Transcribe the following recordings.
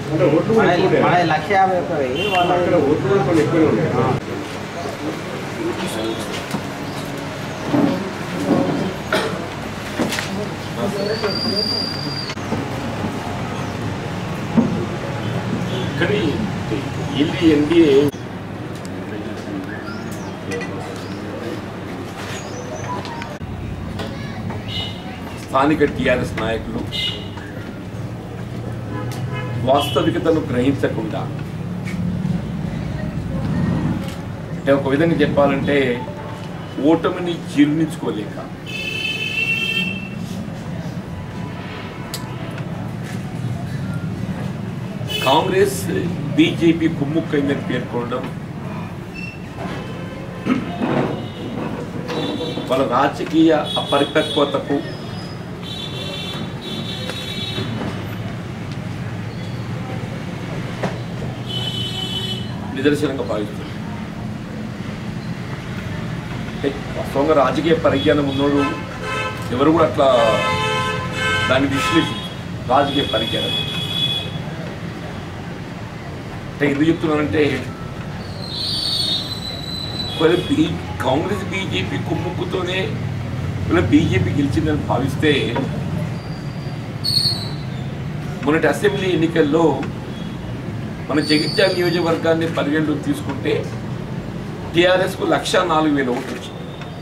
అంటే ఓట్లు కూడా ఎక్కువ మన ఉంటాయా? లక్ష యాభై ఒక్క వెయ్యి వాళ్ళ అక్కడ ఓట్లు కూడా కొన్ని ఎక్కువనే ఉన్నాయి కానీ ಇಲ್ಲಿ ఎన్డీఏ స్థానిక టీఆర్ఎస్ నాయకులు వాస్తవికతను గ్రహించకుండా అంటే ఒక విధంగా చెప్పాలంటే ఓటమిని జీర్ణించుకోలేక కాంగ్రెస్ బీజేపీ కుమ్ముక్కైందని పేర్కొనడం వాళ్ళ రాజకీయ అపరిపక్వతకు నిదర్శనంగా భావిస్తుంది అంటే వాస్తవంగా రాజకీయ పరిజ్ఞానం ఉన్నోడు ఎవరు కూడా అట్లా దాన్ని విశ్లేషించారు రాజకీయ పరిజ్ఞానం అంటే ఎందుకు చెప్తున్నానంటే ఒకవేళ బీ కాంగ్రెస్ బీజేపీ కుమ్ముక్కుతోనే ఒకవేళ బీజేపీ గెలిచిందని భావిస్తే మొన్నటి అసెంబ్లీ ఎన్నికల్లో మన జగిత్యాల నియోజకవర్గాన్ని పరిగణలోకి తీసుకుంటే టీఆర్ఎస్కు లక్ష నాలుగు వేల ఓట్లు వచ్చింది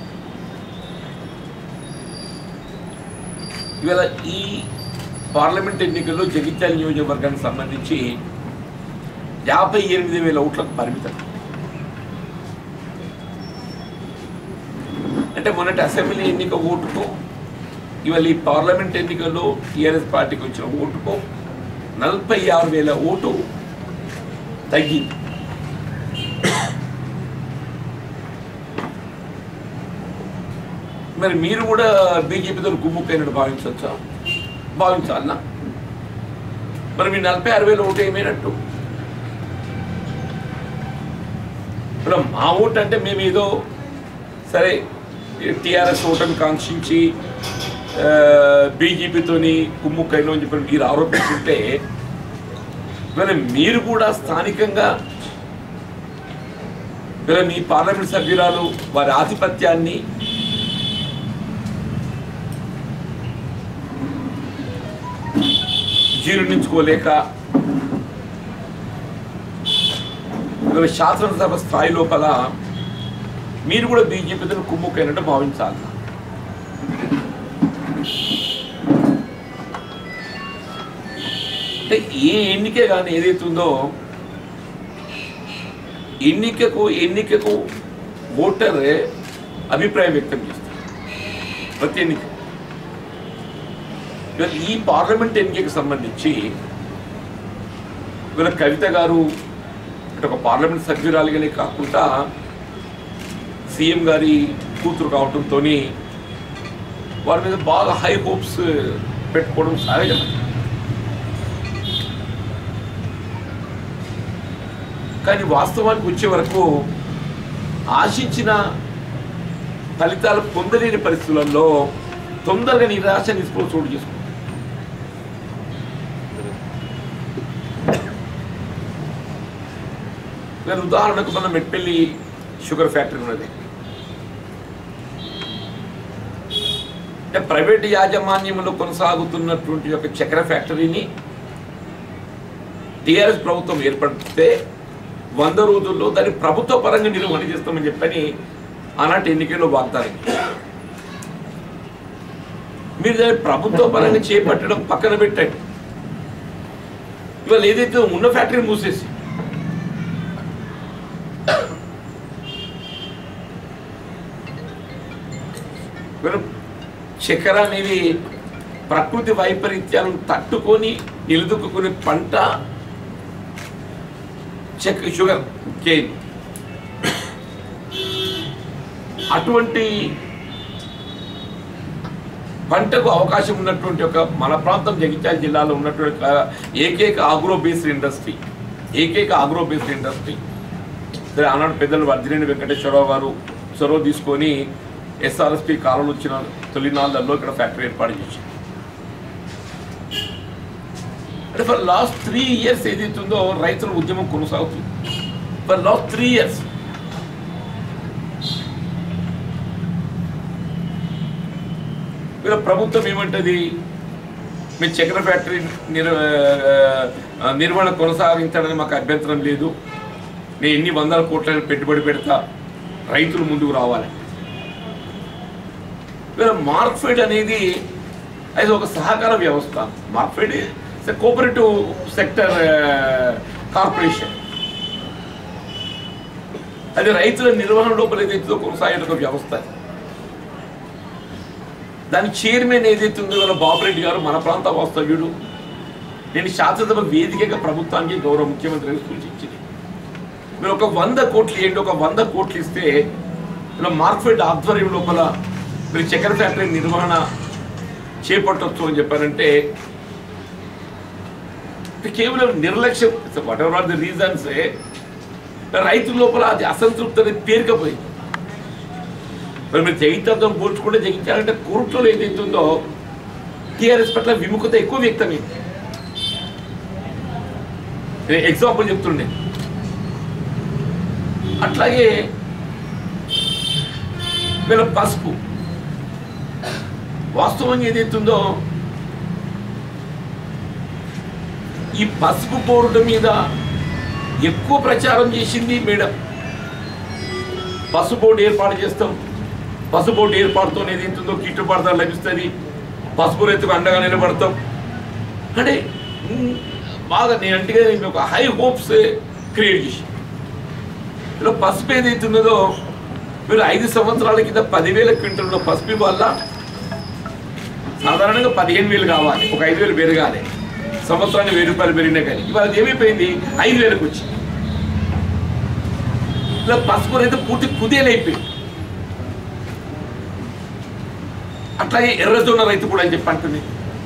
ఇవాళ ఈ పార్లమెంట్ ఎన్నికల్లో జగిత్యాల నియోజకవర్గానికి సంబంధించి యాభై ఎనిమిది వేల ఓట్లకు పరిమితం అంటే మొన్నటి అసెంబ్లీ ఎన్నిక ఓటుకు ఇవాళ ఈ పార్లమెంట్ ఎన్నికల్లో టీఆర్ఎస్ పార్టీకి వచ్చిన ఓటుకు నలభై ఆరు వేల ఓటు తగ్గింది మరి మీరు కూడా బీజేపీతో గుమ్ముకైనట్టు భావించవచ్చా భావించాలనా మరి మీ నలభై ఆరు వేల ఓటు ఏమైనట్టు ఇప్పుడు మా ఓటు అంటే మేము ఏదో సరే టీఆర్ఎస్ ఓటమి కాంక్షించి బీజేపీతోని కుమ్ముక్కైన అని చెప్పి మీరు ఆరోపిస్తుంటే ఇవాళ మీరు కూడా స్థానికంగా ఇవాళ మీ పార్లమెంట్ సభ్యురాలు వారి ఆధిపత్యాన్ని జీర్ణించుకోలేక ఇవాళ శాసనసభ స్థాయి లోపల మీరు కూడా బీజేపీతో కుమ్ముకైనట్టు భావించాలి అంటే ఏ ఎన్నికే కానీ ఏదైతే ఉందో ఎన్నికకు ఎన్నికకు ఓటర్ అభిప్రాయం వ్యక్తం చేస్తారు ప్రతి ఎన్నిక ఇవాళ ఈ పార్లమెంట్ ఎన్నికకు సంబంధించి ఇవాళ కవిత గారు అంటే ఒక పార్లమెంట్ సభ్యురాలుగానే కాకుండా సీఎం గారి కూతురు కావడంతో వారి మీద బాగా హై హోప్స్ పెట్టుకోవడం సహజం కానీ వాస్తవానికి వచ్చే వరకు ఆశించిన ఫలితాలు పొందలేని పరిస్థితులలో తొందరగా నిరాశ నిస్పృహ చోటు చేసుకుంటారు నేను ఉదాహరణకు మన మెట్పల్లి షుగర్ ఫ్యాక్టరీ ఉన్నది అంటే ప్రైవేట్ యాజమాన్యంలో కొనసాగుతున్నటువంటి ఒక చక్కెర ఫ్యాక్టరీని టీఆర్ఎస్ ప్రభుత్వం ఏర్పడితే వంద రోజుల్లో దాన్ని ప్రభుత్వ పరంగా నిర్వహణ చేస్తామని చెప్పని ఆనాటి ఎన్నికల్లో వాగ్దానం చేశారు. మీరు దాన్ని ప్రభుత్వ పరంగా చేపట్టడం పక్కన పెట్టండి ఇవాళ ఏదైతే ఉన్న ఫ్యాక్టరీని మూసేసి మనం చక్కెర అనేది ప్రకృతి వైపరీత్యాలను తట్టుకొని నిలదొక్కునే పంట చెక్ షుగర్ కేన్ అటువంటి పంటకు అవకాశం ఉన్నటువంటి ఒక మన ప్రాంతం జగిత్యాల జిల్లాలో ఉన్నటువంటి ఒక ఏకైక ఆగ్రో బేస్డ్ ఇండస్ట్రీ ఏకైక ఆగ్రో బేస్డ్ ఇండస్ట్రీ సరే ఆనాడు పెద్దలు వర్ధినేని వెంకటేశ్వరరావు గారు చొరవ తీసుకొని ఎస్ఆర్ఎస్పి కాలంలో వచ్చిన తొలినాళ్ళల్లో ఇక్కడ ఫ్యాక్టరీ ఏర్పాటు చేశారు అంటే ఫర్ లాస్ట్ త్రీ ఇయర్స్ ఏదైతుందో రైతుల ఉద్యమం కొనసాగుతుంది ఫర్ లాస్ట్ త్రీ ఇయర్స్ వీళ్ళ ప్రభుత్వం ఏమంటది మీ చక్కెర ఫ్యాక్టరీ నిర్ ఆ, నిర్వహణ కొనసాగించడానికి మాకు అభ్యంతరం లేదు నేను ఎన్ని వందల కోట్ల పెట్టుబడి పెడతా రైతులు ముందుకు రావాలి వీళ్ళ మార్క్ఫెడ్ అనేది అది ఒక సహకార వ్యవస్థ మార్క్ఫెడ్ కోఆపరేటివ్ సెక్టర్ కార్పొరేషన్ అది రైతుల నిర్వహణ లోపల ఏదైతుందో కొనసాగే ఒక వ్యవస్థ అది. దాని చైర్మన్ ఏదైతే ఉందో వాళ్ళ బాబురెడ్డి గారు మన ప్రాంత వాస్తవ్యుడు నేను శాసనసభ వేదికగా ప్రభుత్వానికి గౌరవ ముఖ్యమంత్రి సూచించింది మీరు ఒక వంద కోట్లు ఇవ్వండి ఒక వంద కోట్లు ఇస్తే ఇలా మార్క్ఫెడ్ ఆధ్వర్యం లోపల మీరు చక్కెర ఫ్యాక్టరీ నిర్వహణ చేపట్టవచ్చు అని చెప్పారంటే ఇది కేవలం నిర్లక్ష్యం whatever are the reasons రైతుల లోపల అది అసంతృప్తి అనేది పేరుకపోయింది మరి మీరు జగిత్యంతో పోల్చుకుంటే జగించాలంటే కోర్టులో ఏదైతే ఉందో టీఆర్ఎస్ పట్ల విముఖత ఎక్కువ వ్యక్తమైంది నేను ఎగ్జాంపుల్ చెప్తుండే అట్లాగే వీళ్ళ పసుపు వాస్తవంగా ఏదైతుందో ఈ పసుపు బోర్డు మీద ఎక్కువ ప్రచారం చేసింది మేడం పసుపు బోర్డు ఏర్పాటు చేస్తాం పసుపు బోర్డు ఏర్పాటుతో ఏదైతుందో గిట్టుబాటు ధర లభిస్తుంది పసుపు రైతుకు అండగా నిలబడతాం అంటే ఉమ్, బాగా నేను అంటే నేను ఒక హై హోప్స్ క్రియేట్ చేసి ఇలా పసుపు ఏదైతున్నదో మీరు ఐదు సంవత్సరాల కింద పదివేల క్వింటల్ పసుపు వల్ల సాధారణంగా పదిహేను వేలు కావాలి ఒక ఐదు వేలు పెరగాలి సంవత్సరానికి వెయ్యి రూపాయలు పెరిగినా కానీ ఇవాళ అది ఏమైపోయింది ఐదు వేలకు వచ్చి ఇలా పసుపు రైతు పూర్తి కుదేలైపోయింది అట్లాగే ఎర్రజొన్న రైతు కూడా అని చెప్పి అంటుంది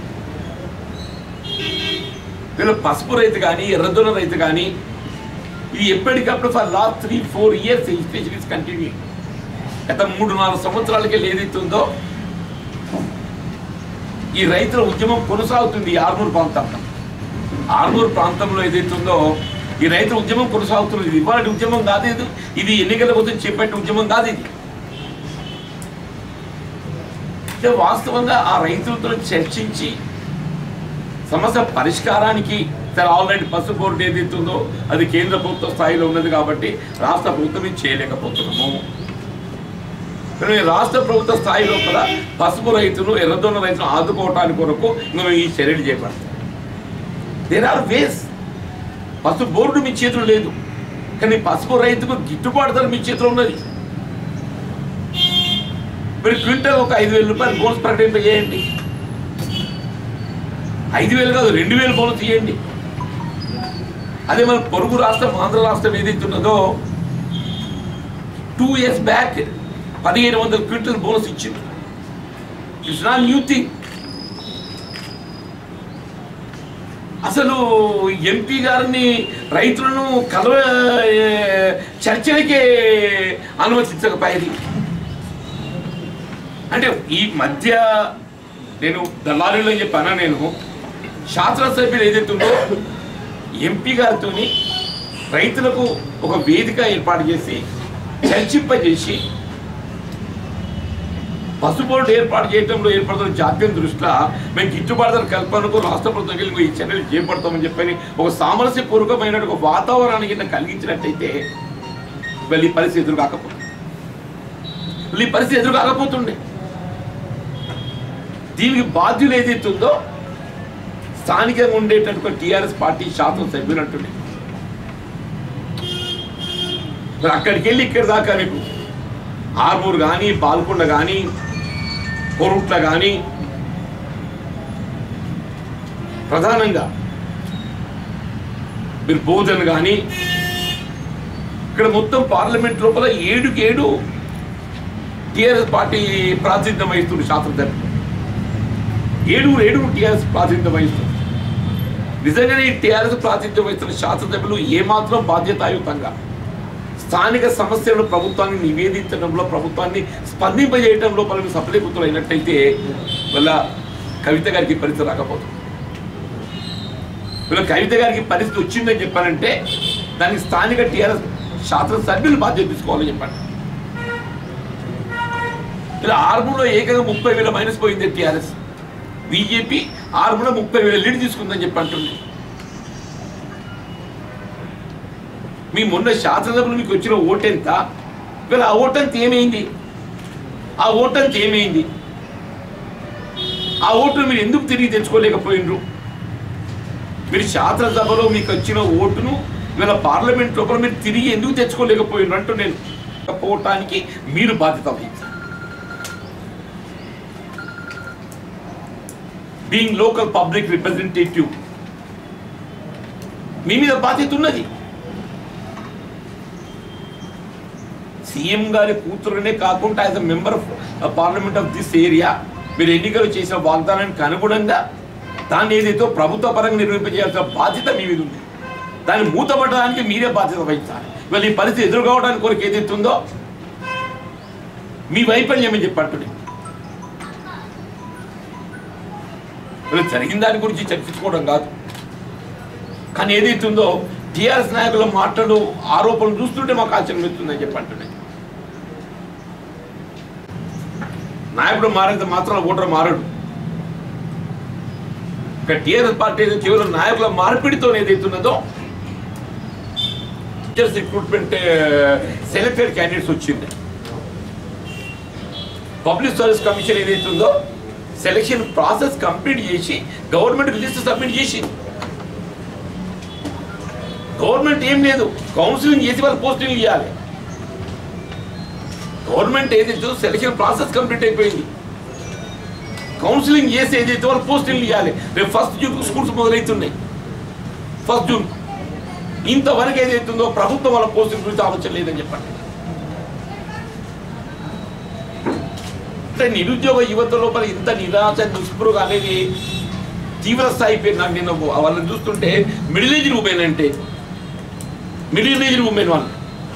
వీళ్ళు పసుపు రైతు కానీ ఎర్రజొన్న రైతు కానీ ఇది ఎప్పటికప్పుడు for last three four years special continue గత మూడు నాలుగు సంవత్సరాలకే ఏదైతుందో ఈ రైతుల ఉద్యమం కొనసాగుతుంది ఈ ఆర్మూర్ ప్రాంతంలో ఆర్మూర్ ప్రాంతంలో ఏదైతుందో ఈ రైతుల ఉద్యమం కొనసాగుతున్నది ఇది ఇవాళ ఉద్యమం కాదు ఇది ఇది ఎన్నికల కోసం చేపట్టిన ఉద్యమం కాదు ఇది అంటే వాస్తవంగా ఆ రైతులతో చర్చించి సమస్య పరిష్కారానికి సరే ఆల్రెడీ పసుపు బోర్డు ఏదైతుందో అది కేంద్ర ప్రభుత్వ స్థాయిలో ఉన్నది కాబట్టి రాష్ట్ర ప్రభుత్వం ఇది చేయలేకపోతున్నాము కానీ రాష్ట్ర ప్రభుత్వ స్థాయి లోపల పసుపు రైతులు ఎర్రదొన్న రైతులు ఆదుకోవటానికి కొరకు ఇంకా మేము ఈ చర్యలు చేపడతాం దేర్ ఆర్ వేస్ పసుపు బోర్డు మీ చేతిలో లేదు కానీ పసుపు రైతుకు గిట్టుబాటు ధర మీ చేతిలో ఉన్నది మీరు క్వింటల్ ఒక ఐదు వేల రూపాయలు బోనస్ ప్రకటింపజేయండి ఐదు వేలు కాదు రెండు వేలు బోనస్ ఇవ్వండి అదే మన పొరుగు రాష్ట్రం ఆంధ్ర రాష్ట్రం ఏదైతే ఉన్నదో టూ ఇయర్స్ బ్యాక్ పదిహేను వందల క్వింటల్ బోనస్ ఇచ్చింది ఇట్స్ నాట్ న్యూ థింగ్ అసలు ఎంపీ గారిని రైతులను కలవ ఏ, చర్చలకే అనుమతించకపోయేది అంటే ఈ మధ్య నేను దళారీలో చెప్పానా నేను శాసనసభ్యులు ఏదైతే ఉందో ఎంపీ గారితో రైతులకు ఒక వేదిక ఏర్పాటు చేసి చర్చింపజేసి పసుపు బోర్డు ఏర్పాటు చేయడంలో ఏర్పడుతున్న జాప్యం దృష్ట్యా మేము గిట్టుబాటు ధర కల్పనకు రాష్ట్ర ప్రభుత్వం వెళ్ళి ఈ చర్యలు చేపడతామని చెప్పని ఒక సామరస్యపూర్వకమైన ఒక వాతావరణాన్ని కింద కలిగించినట్టయితే వీళ్ళు ఈ పరిస్థితి ఎదురు కాకపోతుంది వీళ్ళు ఈ పరిస్థితి ఎదురు కాకపోతుండే దీనికి బాధ్యులు ఏదైతే ఉందో స్థానికంగా ఉండేటటువంటి టీఆర్ఎస్ పార్టీ శాసన సభ్యులు అంటుండే మరి అక్కడికి వెళ్ళి ఇక్కడ దాకా మీకు ఆర్మూర్ కానీ పాల్కొండ కానీ కోరుట్ల కానీ ప్రధానంగా మీరు భోజన్ కానీ ఇక్కడ మొత్తం పార్లమెంట్ లోపల ఏడుకి ఏడు టీఆర్ఎస్ పార్టీ ప్రాతినిధ్యం వహిస్తుంది శాసనసభ్యులు ఏడుగురు ఏడుగురు టీఆర్ఎస్ ప్రాతినిధ్యం వహిస్తుంది నిజంగానే ఈ టీఆర్ఎస్ ప్రాతినిధ్యం వహిస్తున్న శాసనసభ్యులు ఏమాత్రం బాధ్యతాయుతంగా స్థానిక సమస్యలను ప్రభుత్వాన్ని నివేదించడంలో ప్రభుత్వాన్ని స్పందింపజేయడంలో పలు సఫలీకృతులు అయినట్టయితే వల్ల కవిత గారికి పరిస్థితి రాకపోతుంది వీళ్ళ కవిత గారికి పరిస్థితి వచ్చిందని చెప్పానంటే దానికి స్థానిక టీఆర్ఎస్ శాసనసభ్యులు బాధ్యత తీసుకోవాలని చెప్పండి ఇలా ఆర్మూర్లో ఏకంగా ముప్పై వేల మైనస్ పోయింది టీఆర్ఎస్ బీజేపీ ఆర్మూర్లో ముప్పై వేల లీడ్ తీసుకుందని చెప్పి అంటుంది మీ మొన్న శాసనసభలో మీకు వచ్చిన ఓటెంత ఇవాళ ఆ ఓటంత ఏమైంది ఆ ఓటంత ఏమైంది ఆ ఓటును మీరు ఎందుకు తిరిగి తెచ్చుకోలేకపోయినరు మీరు శాసనసభలో మీకు వచ్చిన ఓటును ఇవాళ పార్లమెంట్ లోపల మీరు తిరిగి ఎందుకు తెచ్చుకోలేకపోయినరు అంటూ నేను పోవటానికి మీరు బాధ్యత వహించాలి బీయింగ్ లోకల్ పబ్లిక్ రిప్రజెంటేటివ్ మీ మీద బాధ్యత ఉన్నది సీఎం గారి కూతురునే కాకుండా as a member of parliament of this area మీరు ఎన్నికలు చేసిన వాగ్దానానికి అనుగుణంగా దాన్ని ఏదైతే ప్రభుత్వ పరంగా నిర్వహింపజేయాల్సిన బాధ్యత మీ మీద ఉంది దాన్ని మూతపడడానికి మీరే బాధ్యత వహించాలి ఇవాళ ఈ పరిస్థితి ఎదురుకోవడానికి కొరకు ఏదైతే ఉందో మీ వైఫల్యం అని చెప్పంటున్నాయి ఇలా జరిగిన దాని గురించి చర్చించుకోవడం కాదు కానీ ఏదైతే ఉందో టీఆర్ఎస్ నాయకుల మాటలు ఆరోపణలు చూస్తుంటే మాకు ఆశ్చర్యం ఎత్తుందని చెప్పి అంటున్నాయి నాయకుడు మారినంత మాత్రం ఓటర్ మారడు ఇక టీఆర్ఎస్ పార్టీ ఏదో కేవలం నాయకుల మార్పిడితో ఏదైతే ఉన్నదో టీచర్స్ రిక్రూట్మెంట్ సెలెక్టెడ్ క్యాండిడేట్స్ వచ్చింది పబ్లిక్ సర్వీస్ కమిషన్ ఏదైతే ఉందో సెలక్షన్ ప్రాసెస్ కంప్లీట్ చేసి గవర్నమెంట్ లిస్ట్ సబ్మిట్ చేసింది గవర్నమెంట్ ఏం లేదు కౌన్సిలింగ్ చేసి వాళ్ళు పోస్టింగ్ ఇవ్వాలి గవర్నమెంట్ ఏదైతే సెలక్షన్ ప్రాసెస్ కంప్లీట్ అయిపోయింది కౌన్సిలింగ్ చేసి ఏదైతే వాళ్ళు పోస్టింగ్ ఇవ్వాలి రేపు ఫస్ట్ జూన్ స్కూల్స్ మొదలవుతున్నాయి ఫస్ట్ జూన్ ఇంతవరకు ఏదైతుందో ప్రభుత్వం వాళ్ళ పోస్టింగ్ గురించి ఆలోచన లేదని చెప్పండి అంటే నిరుద్యోగ యువత లోపల ఇంత నిరాశ నిస్పృహ అనేది తీవ్ర స్థాయి పేరు నాకు నేను వాళ్ళని చూస్తుంటే మిడిల్ ఏజ్ ఉమెన్ అంటే మిడిల్ ఏజ్ ఉమెన్ వాళ్ళు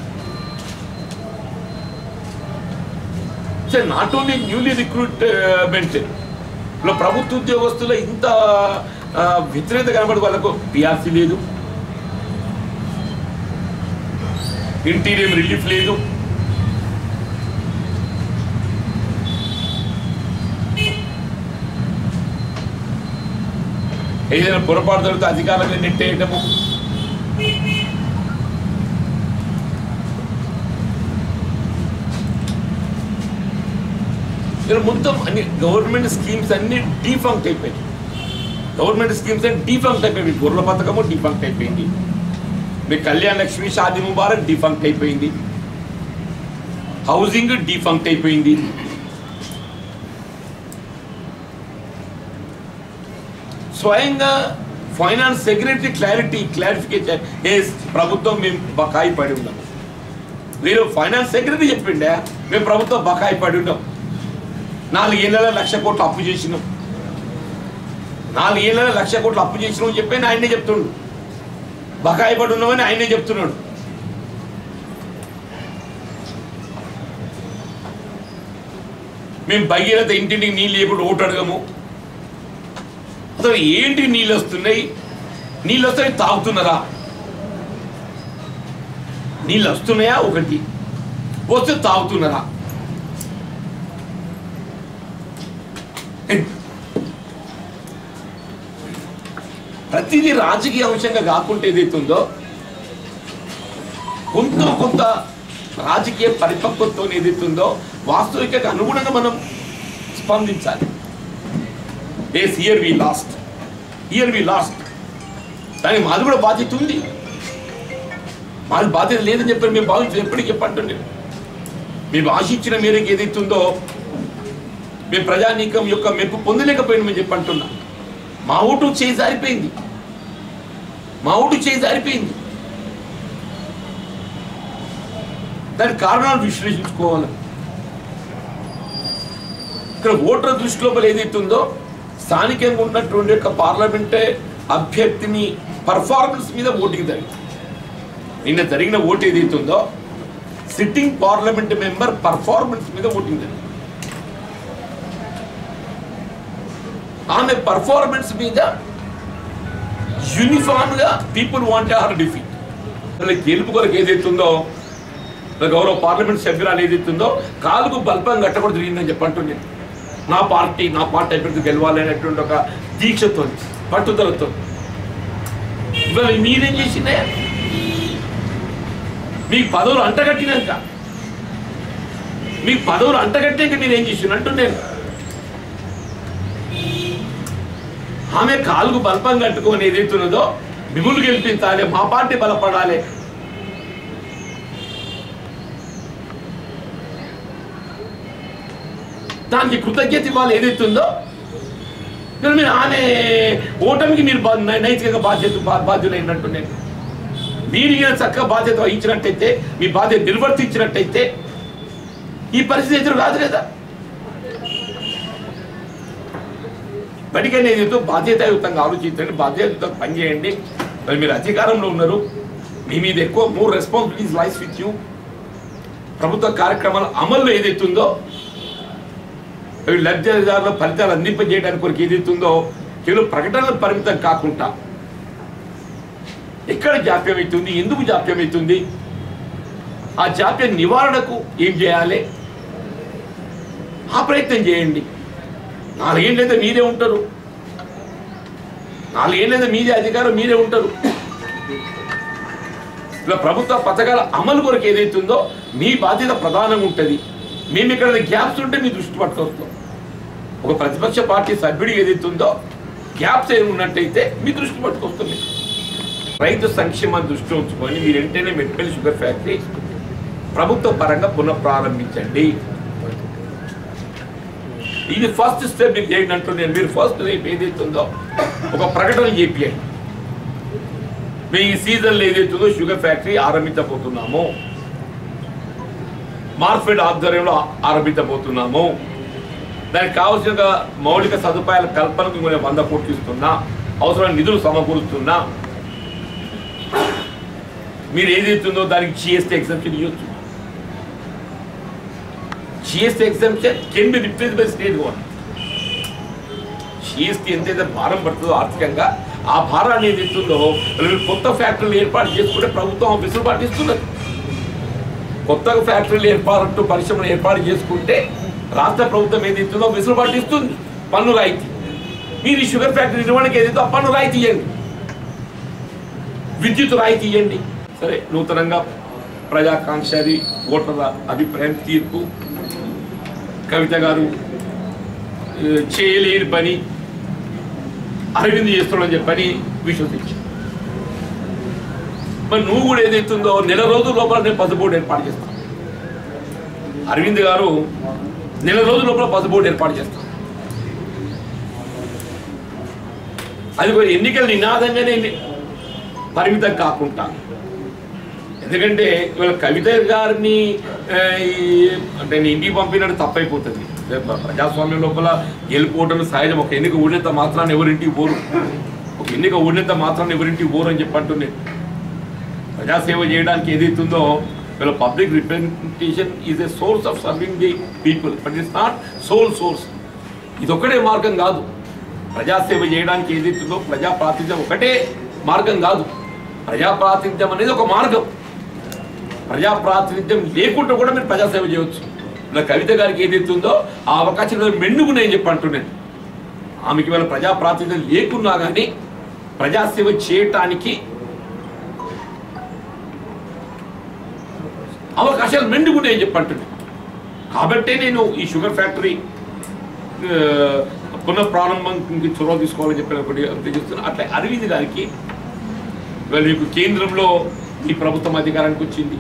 sir not only newly recruitment లో ప్రభుత్వ ఉద్యోగస్తుల ఇంత ఆ, వ్యతిరేకత కనబడి వాళ్ళకు పిఆర్సీ లేదు ఇంటీరియం రిలీఫ్ లేదు ఏదైనా పొరపాటు జరిగితే అధికారులను నెట్టేయటము ఇక్కడ మొత్తం అన్ని గవర్నమెంట్ స్కీమ్స్ అన్ని డీఫంక్ట్ అయిపోయాయి గవర్నమెంట్ స్కీమ్స్ అన్ని డీఫంక్ట్ అయిపోయింది మీ గొర్రెల పథకము డీఫంక్ట్ అయిపోయింది మీ కళ్యాణ్ లక్ష్మి షాదీ ముబారక్ డీఫంక్ట్ అయిపోయింది హౌసింగ్ డీఫంక్ట్ అయిపోయింది స్వయంగా ఫైనాన్స్ సెక్రటరీ క్లారిటీ క్లారిఫికేషన్ ఏ ప్రభుత్వం మేము బకాయి పడి ఉన్నాం మీరు ఫైనాన్స్ సెక్రటరీ చెప్పిండే మేము ప్రభుత్వం బకాయి పడి ఉన్నాం నాలుగేళ్ళ లక్ష కోట్లు అప్పు చేసినాం నాలుగేళ్ళ లక్ష కోట్లు అప్పు చేసినాం అని చెప్పి ఆయనే చెప్తుండు బకాయి పడి ఉన్నామని ఆయనే చెప్తున్నాడు మేము భగీరథ ఇంటింటికి నీళ్ళు ఎప్పుడు ఓటు అడగము అసలు ఏంటి నీళ్ళు వస్తున్నాయి నీళ్ళు వస్తాయి తాగుతున్నారా నీళ్ళు వస్తున్నాయా ఒకటి వస్తే తాగుతున్నారా ప్రతిదీ రాజకీయ అంశంగా కాకుండా ఏదైతే ఉందో కొంత కొంత రాజకీయ పరిపక్వత్వం ఏదైతే ఉందో వాస్తవికకు అనుగుణంగా మనం స్పందించాలి yes year we lost year we lost దానికి మాది కూడా బాధ్యత ఉంది మాది బాధ్యత లేదని చెప్పి మేము భావించాం ఎప్పటికీ చెప్పండి మేము ఆశించిన మేరకు ఏదైతే ఉందో మేము ప్రజానీకం యొక్క మెప్పు పొందలేకపోయినామని చెప్పి అంటున్నా మా ఓటు చేయి జారిపోయింది మా ఓటు చేయి జారిపోయింది దానికి కారణాలు విశ్లేషించుకోవాలి ఇక్కడ ఓటర్ల దృష్టి లోపల ఏదైతే ఉందో స్థానికంగా ఉన్నటువంటి యొక్క పార్లమెంటే అభ్యర్థిని పర్ఫార్మెన్స్ మీద ఓటింగ్ జరిగింది నిన్న జరిగిన ఓటు ఏదైతే ఉందో సిట్టింగ్ పార్లమెంట్ మెంబర్ పర్ఫార్మెన్స్ మీద ఓటింగ్ జరిగింది ఆమె పర్ఫార్మెన్స్ మీద యూనిఫామ్ గా పీపుల్ వాంట్ హర్ డిఫీట్ గెలుపు కొరకు ఏదైతే ఉందో గౌరవ పార్లమెంట్ సభ్యురాలు ఏదైతే ఉందో కాలుకు బల్పం కట్టకూడదు తిరిగిందని చెప్పంటుంది నా పార్టీ నా పార్టీ అభ్యర్థి గెలవాలి అనేటువంటి ఒక దీక్షతో పట్టుదలతో ఇవాళ మీరేం చేసిందే మీ పదవులు అంటగట్టినాక మీ పదవులు అంటగట్టాక మీరు ఏం చేసిన అంటున్నాను ఆమె కాలుకు బల్పం కట్టుకొని ఏదైతున్నదో మిగులు గెలిపించాలి మా పార్టీ బలపడాలి దానికి కృతజ్ఞత ఇవ్వాలి ఏదైతుందో కానీ మీరు ఆమె ఓటమికి మీరు బా- నై- నైతికంగా బాధ్యత బా- బాధ్యులైనట్టు నేను మీరు ఈయన చక్కగా బాధ్యత వహించినట్టయితే మీ బాధ్యత నిర్వర్తించినట్టయితే ఈ పరిస్థితి ఎదురు కాదు కదా బడికనే ఏదో బాధ్యతాయుతంగా ఆలోచించండి బాధ్యతయుతంగా పనిచేయండి మరి మీరు అధికారంలో ఉన్నారు మీ మీద ఎక్కువ more responsibilities life with you ప్రభుత్వ కార్యక్రమాల అమల్లో ఏదైతుందో అవి లబ్ధిదారుల ఫలితాలు అందింపజేయడానికి కొరకు ఏదైతుందో కేవలం ప్రకటనలు పరిమితం కాకుండా ఎక్కడ జాప్యం అవుతుంది ఎందుకు జాప్యం అవుతుంది ఆ జాప్యం నివారణకు ఏం చేయాలి ఆ ప్రయత్నం చేయండి నాలుగేళ్ళైతే మీరే ఉంటారు నాలుగేళ్ళైతే మీదే అధికారం మీరే ఉంటారు ఇలా ప్రభుత్వ పథకాల అమలు కొరకు ఏదైతుందో మీ బాధ్యత ప్రధానంగా ఉంటుంది మేము ఇక్కడ గ్యాప్స్ ఉంటే మీ దృష్టి పట్టుకొస్తాం ఒక ప్రతిపక్ష పార్టీ సభ్యుడు ఏదైతుందో గ్యాప్స్ ఏమి ఉన్నట్టయితే మీ దృష్టి పట్టుకొస్తుంది రైతు సంక్షేమాన్ని దృష్టిలో ఉంచుకొని మీరు వెంటనే మెట్పల్లి షుగర్ ఫ్యాక్టరీ ప్రభుత్వ పరంగా పునఃప్రారంభించండి ఇది ఫస్ట్ స్టెప్ మీకు చేయండి అంటున్నాను మీరు ఫస్ట్ రేపు ఏదైతుందో ఒక ప్రకటన చేపియండి మేము ఈ సీజన్లో ఏదైతుందో షుగర్ ఫ్యాక్టరీ ఆరంభించబోతున్నాము మార్ఫెడ్ ఆధ్వర్యంలో ఆరంభించబోతున్నాము దానికి కావాల్సిన మౌలిక సదుపాయాల కల్పనకు మేము వంద కోట్లు ఇస్తున్నా అవసరమైన నిధులు సమకూరుస్తున్నా మీరు ఏదైతుందో దానికి జిఎస్టీ ఎగ్జామ్షన్ ఇవ్వచ్చు GST exemption can be replace by state government GST ఎంతైతే భారం పడుతుందో ఆర్థికంగా ఆ భారాన్ని ఏదైతుందో మీరు కొత్త ఫ్యాక్టరీలు ఏర్పాటు చేసుకుంటే ప్రభుత్వం ఆ వెసులుబాటు ఇస్తున్నది కొత్తగా ఫ్యాక్టరీలు ఏర్పాటు పరిశ్రమలు ఏర్పాటు చేసుకుంటే రాష్ట్ర ప్రభుత్వం ఏదైతుందో వెసులుబాటు ఇస్తుంది పన్ను రాయితీ మీరు ఈ షుగర్ ఫ్యాక్టరీ నిర్వహణకి ఏదైతే ఆ పన్ను రాయితీ ఇవ్వండి విద్యుత్ రాయితీ ఇవ్వండి సరే నూతనంగా ప్రజాకాంక్షది ఓటర్ల అభిప్రాయం తీర్పు కవిత గారు ఆ, చేయలేని పని అరవింద్ చేస్తున్నాడని చెప్పని విశ్వసించి మరి నువ్వు కూడా ఏదైతుందో నెల రోజుల లోపల నేను పసుబోర్డు ఏర్పాటు చేస్తాను అరవింద్ గారు నెల రోజుల లోపల పసుబోర్డు ఏర్పాటు చేస్తాను అది కూడా ఎన్నికల నినాదంగానే ని- పరిమితం కాకుండా ఎందుకంటే ఇవాళ కవిత గారిని ఆ, ఈ- అంటే నేను ఇంటికి పంపినట్టు తప్పైపోతుంది రేపు ప్రజాస్వామ్యం లోపల గెలుపోవటం సహజం ఒక ఎన్నిక ఊడినంత మాత్రాన్ని ఎవరింటికి పోరు ఒక ఎన్నిక ఊడినంత మాత్రాన్ని ఎవరింటికి పోరు అని చెప్పి అంటున్నాను ప్రజాసేవ చేయడానికి ఏదైతుందో వీళ్ళ public representation is a source of serving the people but it's not sole source ఇది ఒకటే మార్గం కాదు ప్రజాసేవ చేయడానికి ఏదైతుందో ప్రజా ప్రాతినిధ్యం ఒకటే మార్గం కాదు ప్రజా ప్రాతినిధ్యం అనేది ఒక మార్గం ప్రజా ప్రాతినిధ్యం లేకుండా కూడా మీరు ప్రజాసేవ చేయవచ్చు ఇలా కవిత గారికి ఏదైతుందో ఆ అవకాశం మెండుగున్నాయని చెప్పి అంటున్నాను ఆమెకి వాళ్ళ ప్రజా ప్రాతినిధ్యం లేకున్నా కానీ ప్రజాసేవ చేయటానికి అవకాశాలు మెండుగున్నాయని చెప్పి అంటున్నాను కాబట్టే నేను ఈ షుగర్ ఫ్యాక్టరీ ఆ, పునఃప్రారంభంకి చొరవ తీసుకోవాలని చెప్పిన ఒకటి తెలియజేస్తున్నా అట్లా అరవింద్ గారికి ఇవాళ మీకు కేంద్రంలో ఈ ప్రభుత్వం అధికారానికి వచ్చింది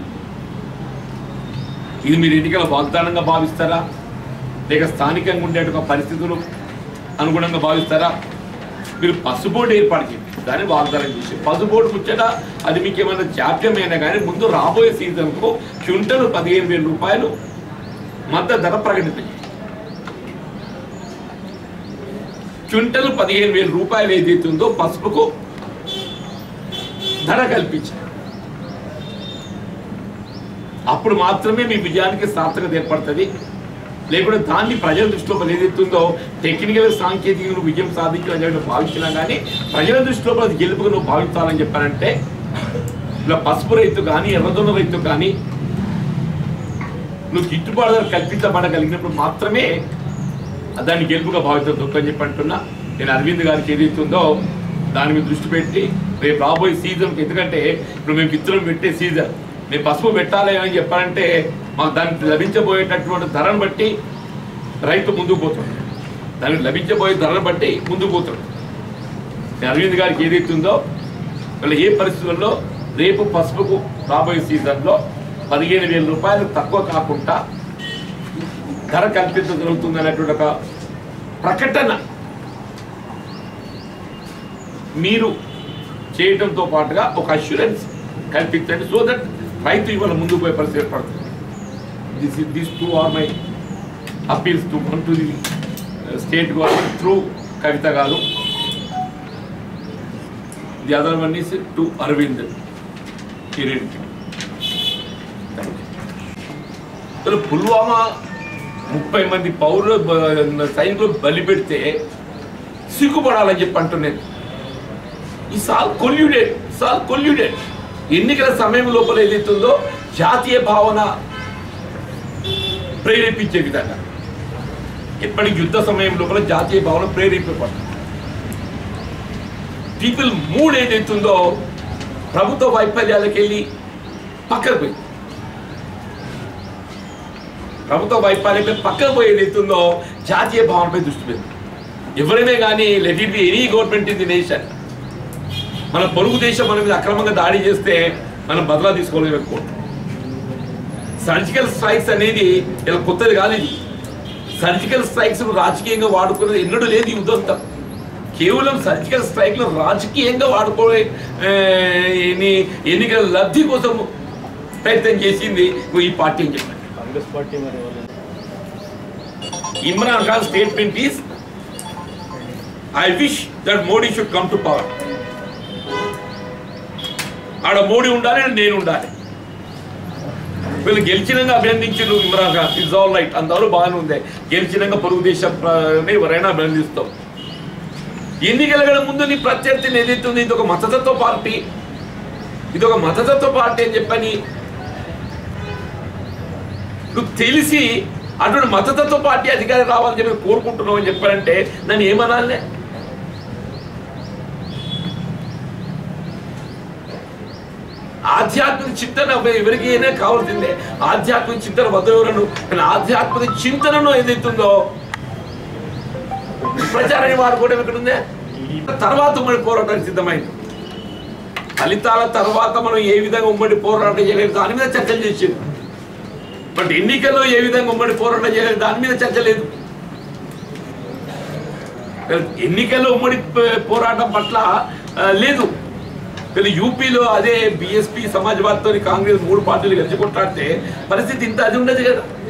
ఇది మీరు ఎన్నికల వాగ్దానంగా భావిస్తారా లేక స్థానికంగా ఉండేట పరిస్థితులు అనుగుణంగా భావిస్తారా మీరు పసుబోర్డు ఏర్పాటు చేయండి దాన్ని వాగ్దానం చేసి పసుబోర్డు ముచ్చట అది మీకు ఏమైనా జాప్యమైనా కానీ ముందు రాబోయే సీజన్కు క్వింటల్ పదిహేను వేల రూపాయలు మద్దతు ధర ప్రకటించండి క్వింటల్ పదిహేను వేల రూపాయలు ఏదైతే ఉందో పసుపుకు ధర కల్పించారు అప్పుడు మాత్రమే మీ విజయానికి సార్థకత ఏర్పడుతుంది లేకుంటే దాన్ని ప్రజల దృష్టిలో ఏదైతుందో టెక్నికల్ సాంకేతికంగా విజయం సాధించాలని చెప్పి నువ్వు భావించినా కానీ ప్రజల దృష్టిలో అది గెలుపుగా నువ్వు భావించాలని చెప్పారంటే ఇలా పసుపు రైతు కానీ ఎర్రదొన్న రైతు కానీ నువ్వు గిట్టుబాటు ధర కల్పించబడగలిగినప్పుడు మాత్రమే దాన్ని గెలుపుగా భావించదు అని చెప్పి అంటున్నా నేను అరవింద్ గారికి ఏదైతుందో దాని మీద దృష్టి పెట్టి రేపు రాబోయే సీజన్కి ఎందుకంటే ఇప్పుడు మేము విత్తనం పెట్టే సీజన్ మేము పసుపు పెట్టాలి అని చెప్పారంటే మాకు దానికి లభించబోయేటటువంటి ధరను బట్టి రైతు ముందుకు పోతాడు దానికి లభించబోయే ధరను బట్టి ముందుకు పోతాడు నేను అరవింద్ గారికి ఏదైతుందో వీళ్ళు ఏ పరిస్థితుల్లో రేపు పసుపుకు రాబోయే సీజన్లో పదిహేను వేల రూపాయలు తక్కువ కాకుండా ధర కల్పించగలుగుతుంది అనేటువంటి ఒక ప్రకటన మీరు చేయడంతో పాటుగా ఒక అష్యూరెన్స్ కల్పించండి సో దట్ రైతు ఇవాళ ముందుకు పోయే పరిస్థితి ఏర్పడుతుంది this this two are my appeals to one to the state government through Kavitha గారు the other one is to Arvind Kiran అసలు పుల్వామా ముప్పై మంది పౌరులు బ- సైనికులు బలి పెడితే సిగ్గుపడాలని చెప్పి అంటున్నాను ఈ సాల్ కొల్యూడెడ్ సాల్ కొల్యూడెడ్ ఎన్నికల సమయం లోపల ఏదైతుందో జాతీయ భావన ప్రేరేపించే విధంగా ఎప్పటికి యుద్ధ సమయం లోపల జాతీయ భావన ప్రేరేపించబడుతుంది పీపుల్ మూడ్ ఏదైతుందో ప్రభుత్వ వైఫల్యాలకు వెళ్ళి పక్కకు పోయి ప్రభుత్వ వైఫల్యంపై పక్కకు పోయి ఏదైతుందో జాతీయ భావనపై దృష్టి పెడుతుంది ఎవరైనా కానీ let it be any government in the nation మన పొరుగు దేశం మన మీద అక్రమంగా దాడి చేస్తే మనం బదలా తీసుకోలేము ఎక్కువ సర్జికల్ స్ట్రైక్స్ అనేది ఇలా కొత్తది కాదు ఇది సర్జికల్ స్ట్రైక్స్ రాజకీయంగా వాడుకున్నది ఎన్నడూ లేదు ఈ యుద్ధంతా కేవలం సర్జికల్ స్ట్రైక్ లో రాజకీయంగా వాడుకోలే ఆ, ఎన్ని- ఎన్నికల లబ్ధి కోసం ప్రయత్నం చేసింది ఈ పార్టీ అని చెప్పారు కాంగ్రెస్ పార్టీ మరి వాళ్ళు Imran Khan statement is I wish that Modi should come to power ఆడ మోడీ ఉండాలి ఆడ నేను ఉండాలి వీళ్ళు గెలిచినాక అభినందించారు Imran Khan it's all right అందరూ బాగానే ఉంది గెలిచినాక పొరుగు దేశం ఎవరైనా అభినందిస్తాం ఎన్నికల కన్నా ముందు నీ ప్రత్యర్థిని ఏదైతే ఉంది ఇది ఒక మతతత్వ పార్టీ ఇది ఒక మతతత్వ పార్టీ అని చెప్పని నువ్వు తెలిసి అటువంటి మతతత్వ పార్టీ అధికారి రావాలని చెప్పి కోరుకుంటున్నావు అని చెప్పారంటే నన్ను ఏమనాలనే ఆధ్యాత్మిక చింతన ఎవరికి అయినా కావాల్సిందే ఆధ్యాత్మిక చింతన వదలవలను కానీ ఆధ్యాత్మిక చింతనను ఏదైతుందో ప్రచారాన్ని వాడుకోవడం ఇక్కడ ఉందే తర్వాత ఉమ్మడి పోరాటానికి సిద్ధమైంది ఫలితాల తర్వాత మనం ఏ విధంగా ఉమ్మడి పోరాటం చేయలేదు దాని మీద చర్చలు చేసింది బట్ ఎన్నికల్లో ఏ విధంగా ఉమ్మడి పోరాటం చేయలేదు దాని మీద చర్చ లేదు ఎన్నికల్లో ఉమ్మడి ప- పోరాటం పట్ల ఆ, లేదు కానీ యూపీలో అదే బీఎస్పీ సమాజ్వాద్తో కాంగ్రెస్ మూడు పార్టీలు కలిసి కొట్లాడితే పరిస్థితి ఇంత అది ఉండదు కదా